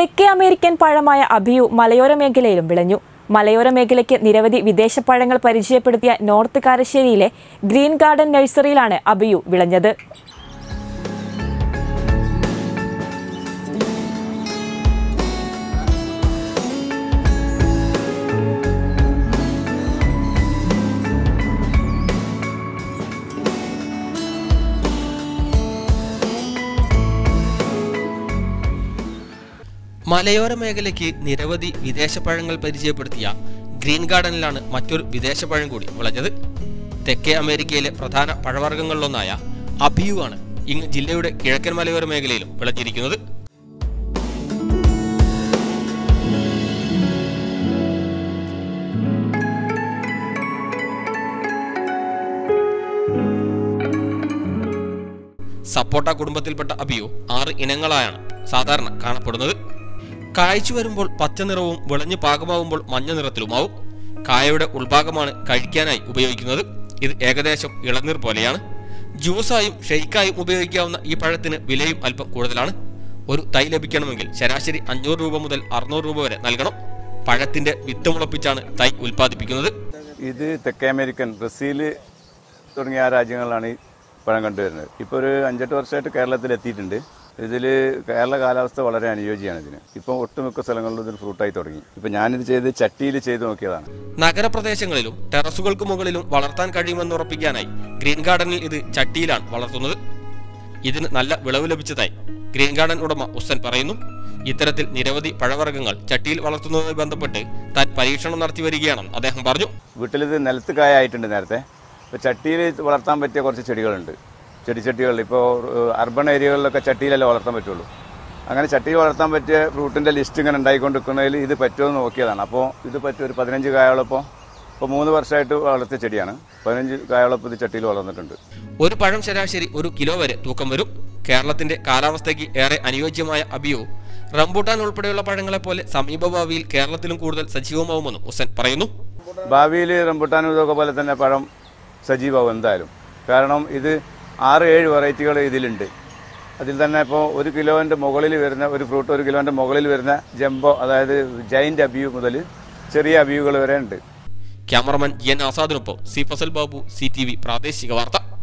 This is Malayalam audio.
തെക്കേ അമേരിക്കൻ പഴമായ അഭിയു മലയോര മേഖലയിലും വിളഞ്ഞു മലയോര മേഖലയ്ക്ക് നിരവധി വിദേശ പഴങ്ങൾ പരിചയപ്പെടുത്തിയ നോർത്ത് കാരശ്ശേരിയിലെ ഗ്രീൻ ഗാർഡൻ നഴ്സറിയിലാണ് അഭിയു വിളഞ്ഞത് മലയോര മേഖലയ്ക്ക് നിരവധി വിദേശ പഴങ്ങൾ പരിചയപ്പെടുത്തിയ ഗ്രീൻ ഗാർഡനിലാണ് മറ്റൊരു വിദേശ പഴം കൂടി വിളഞ്ഞത് തെക്കേ അമേരിക്കയിലെ പ്രധാന പഴവർഗ്ഗങ്ങളിലൊന്നായ അഭിയു ആണ് ഇങ്ങ് ജില്ലയുടെ കിഴക്കൻ മലയോര മേഖലയിലും വിളഞ്ഞിരിക്കുന്നത് സപ്പോട്ട കുടുംബത്തിൽപ്പെട്ട അബിയു ആറ് ഇനങ്ങളായാണ് സാധാരണ കാണപ്പെടുന്നത് കായ്ച്ചു വരുമ്പോൾ പച്ച നിറവും വിളഞ്ഞ് പാകമാവുമ്പോൾ മഞ്ഞ നിറത്തിലുമാവും കായയുടെ ഉൾഭാഗമാണ് കഴിക്കാനായി ഉപയോഗിക്കുന്നത് ഇത് ഏകദേശം ഇളനീർ പോലെയാണ് ജ്യൂസായും ഷെയ്ക്കായും ഉപയോഗിക്കാവുന്ന ഈ പഴത്തിന് വിലയും അല്പം കൂടുതലാണ് ഒരു തൈ ലഭിക്കണമെങ്കിൽ ശരാശരി അഞ്ഞൂറ് രൂപ മുതൽ അറുന്നൂറ് രൂപ വരെ നൽകണം പഴത്തിന്റെ വിത്ത് മുളപ്പിച്ചാണ് തൈ ഉൽപ്പാദിപ്പിക്കുന്നത് ഇത് തെക്കേ അമേരിക്കൻ ബ്രസീൽ തുടങ്ങിയ ആ രാജ്യങ്ങളിലാണ് ഈ പഴം കണ്ടുവരുന്നത് ഇപ്പോൾ ഒരു അഞ്ചെട്ട് വർഷമായിട്ട് കേരളത്തിൽ എത്തിയിട്ടുണ്ട് ഇതിൽ കേരള കാലാവസ്ഥ വളരെ അനുയോജ്യമാണ് ഇതിന് ഇപ്പം ഒട്ടുമിക്ക സ്ഥലങ്ങളിലും ഇതിന് ഫ്രൂട്ടായി തുടങ്ങി ഇപ്പം ഞാനിത് ചെയ്ത് ചട്ടിയിൽ ചെയ്ത് നോക്കിയതാണ് നഗരപ്രദേശങ്ങളിലും ടെറസുകൾക്ക് മുകളിലും വളർത്താൻ കഴിയുമെന്ന് ഉറപ്പിക്കാനായി ഗ്രീൻ ഗാർഡനിൽ ഇത് ചട്ടിയിലാണ് വളർത്തുന്നത് ഇതിന് നല്ല വിളവ് ലഭിച്ചതായി ഗ്രീൻ ഗാർഡൻ ഉടമ ഉസ്സൻ പറയുന്നു ഇത്തരത്തിൽ നിരവധി പഴവർഗ്ഗങ്ങൾ ചട്ടിയിൽ വളർത്തുന്നതുമായി ബന്ധപ്പെട്ട് താൻ പരീക്ഷണം നടത്തി വരികയാണെന്ന് അദ്ദേഹം പറഞ്ഞു വീട്ടിലിത് നിലത്ത് കായ ആയിട്ടുണ്ട് നേരത്തെ ഇപ്പോൾ ചട്ടിയിൽ വളർത്താൻ പറ്റിയ കുറച്ച് ചെടികളുണ്ട് ചെടിച്ചട്ടികളിൽ ഇപ്പോൾ അർബൺ ഏരിയകളിലൊക്കെ ചട്ടിയിലല്ലേ വളർത്താൻ പറ്റുള്ളൂ അങ്ങനെ ചട്ടിയിൽ വളർത്താൻ പറ്റിയ ഫ്രൂട്ടിൻ്റെ ലിസ്റ്റ് ഇങ്ങനെ ഉണ്ടായിക്കൊണ്ടിരിക്കുന്നതിൽ ഇത് പറ്റുമോ എന്ന് നോക്കിയതാണ് അപ്പോൾ ഇത് പറ്റും ഒരു പതിനഞ്ച് കായോളപ്പോൾ ഇപ്പോൾ മൂന്ന് വർഷമായിട്ട് വളർത്തിയ ചെടിയാണ് പതിനഞ്ച് കായോളപ്പോൾ ഇത് ചട്ടിയിൽ വളർന്നിട്ടുണ്ട് ഒരു പഴം ശരാശരി ഒരു കിലോ വരെ തൂക്കം വരും കേരളത്തിന്റെ കാലാവസ്ഥയ്ക്ക് ഏറെ അനുയോജ്യമായ അബിയോ റംബൂട്ടാൻ ഉൾപ്പെടെയുള്ള പഴങ്ങളെ പോലെ സമീപഭാവിയിൽ കേരളത്തിലും കൂടുതൽ സജീവമാവുമെന്നും ഉസൻ പറയുന്നു ഭാവിയിൽ റംബുട്ടാനും ഇതൊക്കെ പോലെ തന്നെ പഴം സജീവമാവും എന്തായാലും കാരണം ഇത് ആറ് ഏഴ് വെറൈറ്റികൾ ഇതിലുണ്ട് അതിൽ തന്നെ ഇപ്പോൾ ഒരു കിലോൻ്റെ മുകളിൽ വരുന്ന ഒരു ഫ്രൂട്ട് ഒരു കിലോൻ്റെ മുകളിൽ വരുന്ന ജംബോ അതായത് ജൈൻ്റ് അബിയു മുതൽ ചെറിയ അബിയുകൾ വരെ ഉണ്ട് ക്യാമറമാൻ ജി എൻ ആസാദിനൊപ്പം C Fasal Babu C T V പ്രാദേശിക വാർത്ത